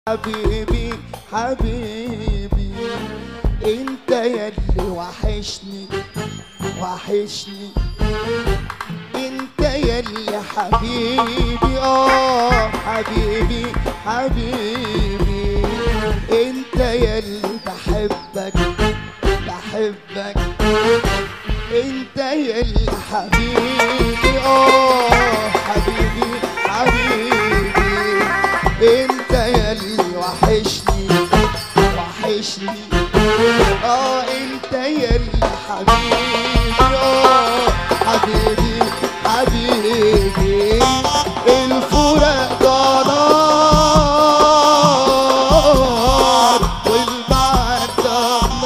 حبيبي حبيبي انت يلي وحشني وحشني انت يلي حبيبي اه حبيبي حبيبي انت يلي بحبك بحبك انت يلي حبيبي اه حبيبي حبيبي انت يلي وحشني وحشني اه انت يلي حبيبي اه حبيبي حبيبي الفراق ده نار والبعد ده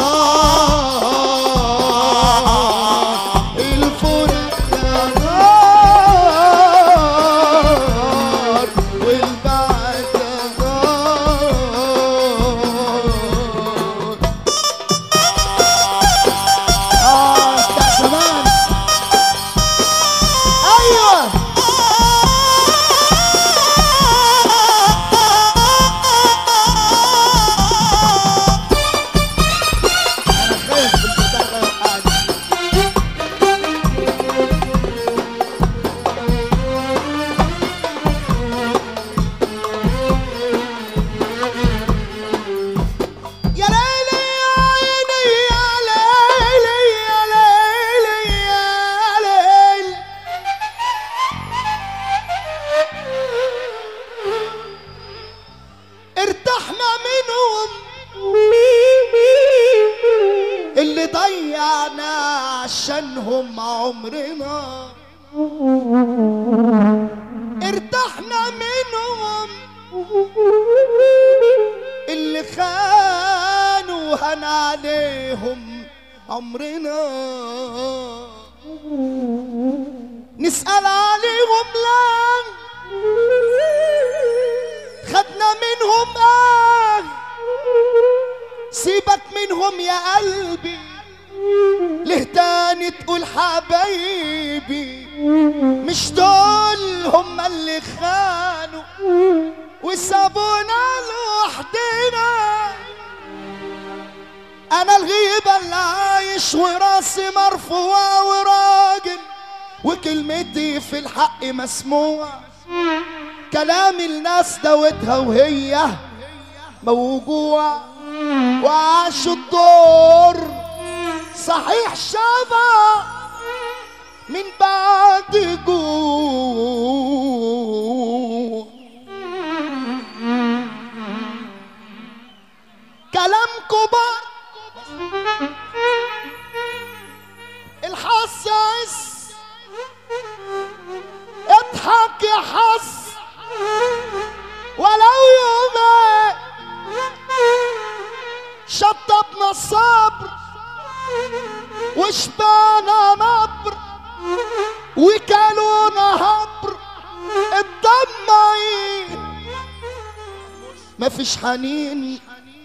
نار الفراق ده نار والبعد ده نار اه بتاع زمان ايوه انا خايف من البتاع ده يوقعني. يا ليلي يا عيني يا ليلي يا ليلي يا ليل ارتحنا منهم اللي ضيعنا عشانهم عمرنا ارتحنا منهم اللي خانوا هن عليهم عمرنا نسأل عليهم لا خدنا منهم آه سيبك منهم يا قلبي ليه تاني تقول حبايبي مش دول هم اللي خانوا وسابونا لوحدنا انا الغيبة اللي عايش وراسي مرفوعة وراجل وكلمتي في الحق مسموعة كلام الناس دوتها وهي موجوع وعاش الدور صحيح شبع من بعد جوع كلام كبار الحظ عز اضحك يا حظ ولو يومين شطبنا الصبر وشبعنا نبر وكلونا هبر الدمعين مفيش حنين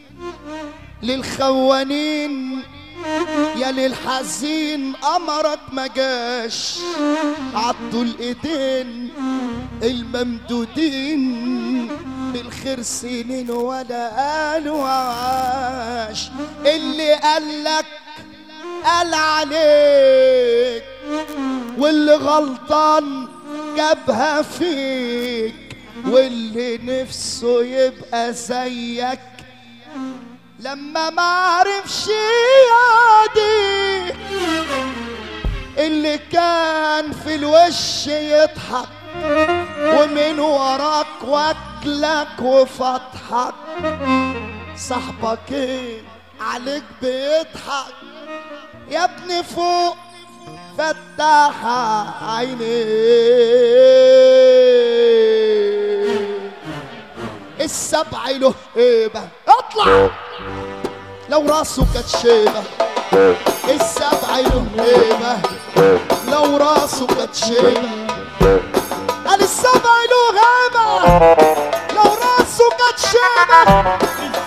للخوانين يا للحزين امرك ما جاش عضوا الايدين الممدودين بالخير سنين ولا قالوا عاش اللي قالك قال عليك واللي غلطان جابها فيك واللي نفسه يبقى زيك لما ما عرفش يعدي اللي كان في الوش يضحك ومن وراك واكلك وفتحك صاحبك ايه عليك بيضحك يا ابني فوق فتح عينيك السبع له هيبة اطلع لو راسه كانت شيبة السبع له هيبة لو راسه كانت شيبة قال السبع له هيبة لو راسه كانت شيبة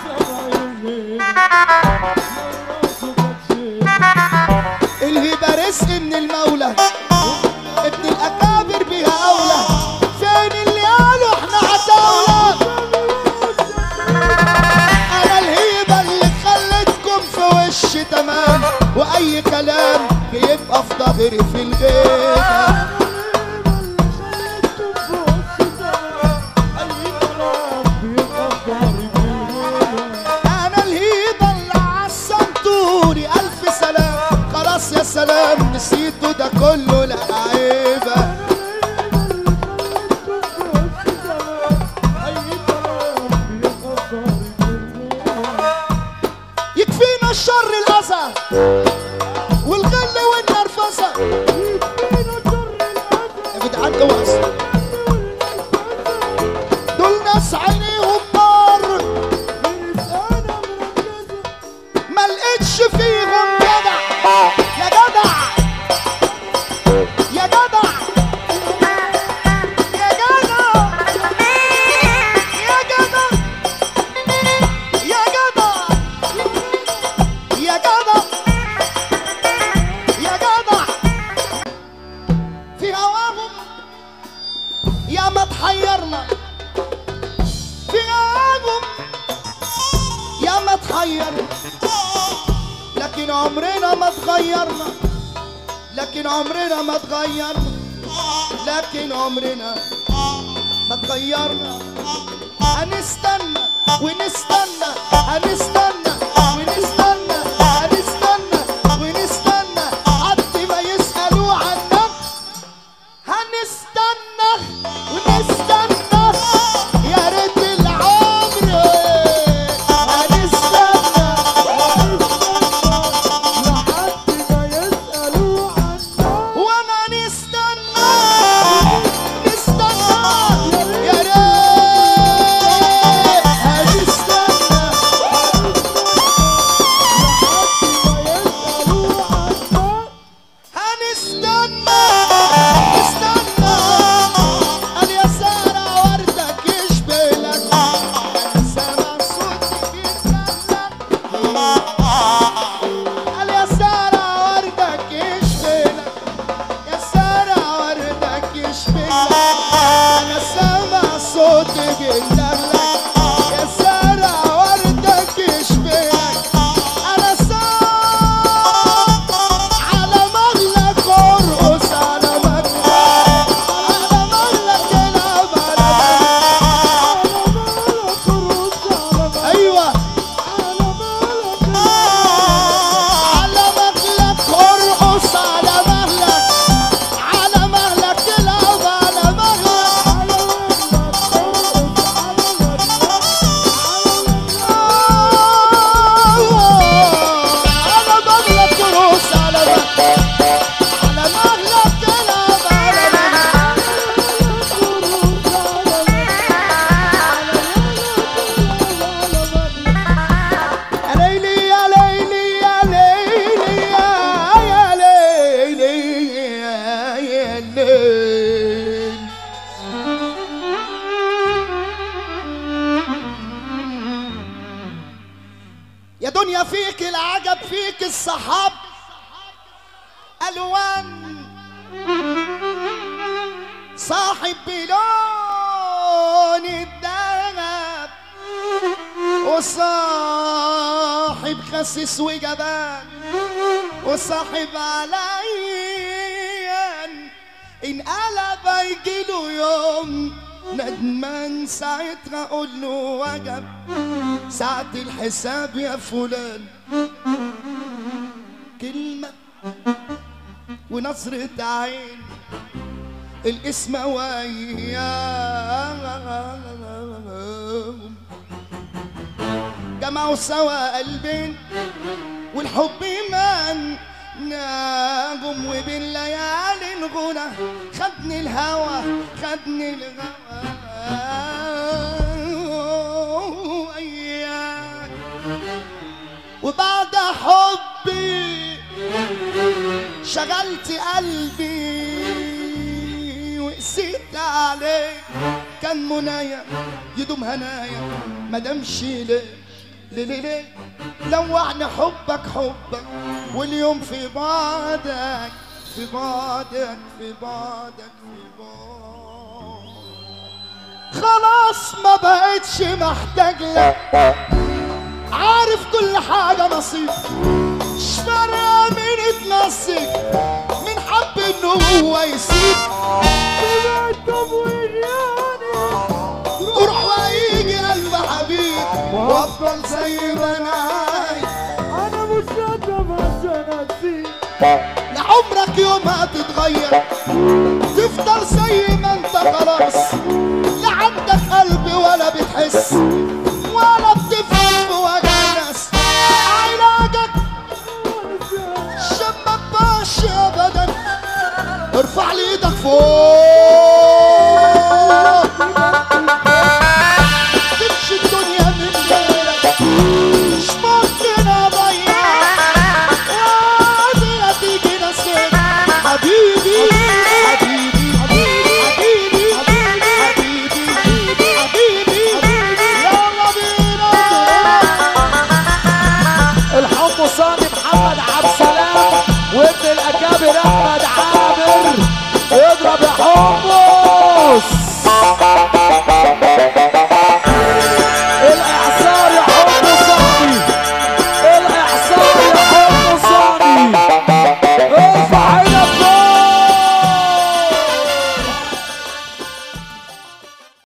الهبة رزق من المولى ابن الأكابر بها أولى فين اللي قالوا احنا عتاولة اي كلام بيبقى في ظهري في الغيبة انا الهيبة اللي عصمتوني الف سلام خلاص يا سلام نسيته ده كله لا عيبة يكفينا الشر الاذى والغل والنرفزة يا جدعان اوعى دول ناس عينيهم نار ما لقيتش فيهم جدع يا جدع يا جدع يا جدع يا جدع يا جدع يا جدع يا جدع في هواهم يا ما تحيرنا في هواهم يا ما تحيرنا لكن عمرنا ما تغيرنا لكن عمرنا ما تغيرنا لكن عمرنا ما تغيرنا هنستنى ونستنى هنستنى ونستنى هنستنى ونستنى حد ما يسألوا عنا هنستنى ونستنى يا ريت العمر هنستنى وانا نستنى نستنى يا ريت هنستنى هنستنى نستنى قال يا سارة وردك يشبهلك انا سامع صوتك يتكلم قال يا سارة وردك يشبهلك يا سارة وردك يشبهلك انا سامع صوتك يتكلم يا سارة وردك يشبهلك انا سامع على مغلق ارقص على مغلق على مغلق العب على مغلق ايوه على مغلق ارقص على مغلق على مغلق العب على مغلق على مغلق ارقص على مغلق على مغلق العب على مغلق يا ليلي يا ليلي يا ليلي يا يا ليلي يا يا ليل يا دنيا فيك العجب فيك الصحاب الوان صاحب بلون الذهب وصاحب خسس وجبان وصاحب عليا ان قلب يجيله يوم ندمان ساعتها اقول له وجب ساعة الحساب يا فلان كلمة ونظرة عين الاسم وياهم جمعوا سوا قلبين والحب من ناجم وبالليالي الغنى خدني الهوى خدني الهوى وياك وبعد حبي شغلت قلبي وقسيت عليك كان منايا يدوم هنايا ما دامش ليه ليه ليه ليه لوعني حبك حبك واليوم في بعدك في بعدك في بعدك في بعدك خلاص ما بقتش محتاج لك عارف كل حاجة نصيب مش فارقة مين يتمسك من حب انه هو يسيب سمعتم وغياني روح ويجي قلب حبيب وافضل زي ما انا عايز انا مش ندم عشان اسيب لعمرك يوم هتتغير تفضل زي ما انت خلاص لا عندك قلب ولا بتحس ولا بتفهم بوجع ناس علاجك عشان ما تبقاش ابدا ارفع لي ايدك فوق تمشي الدنيا من غيرك مش ممكن اضيع وادي هتيجي نسيت حبيبي حبيبي حبيبي حبيبي حبيبي حبيبي يلا بينا الحب صاني محمد عبد السلام وابن الاكابر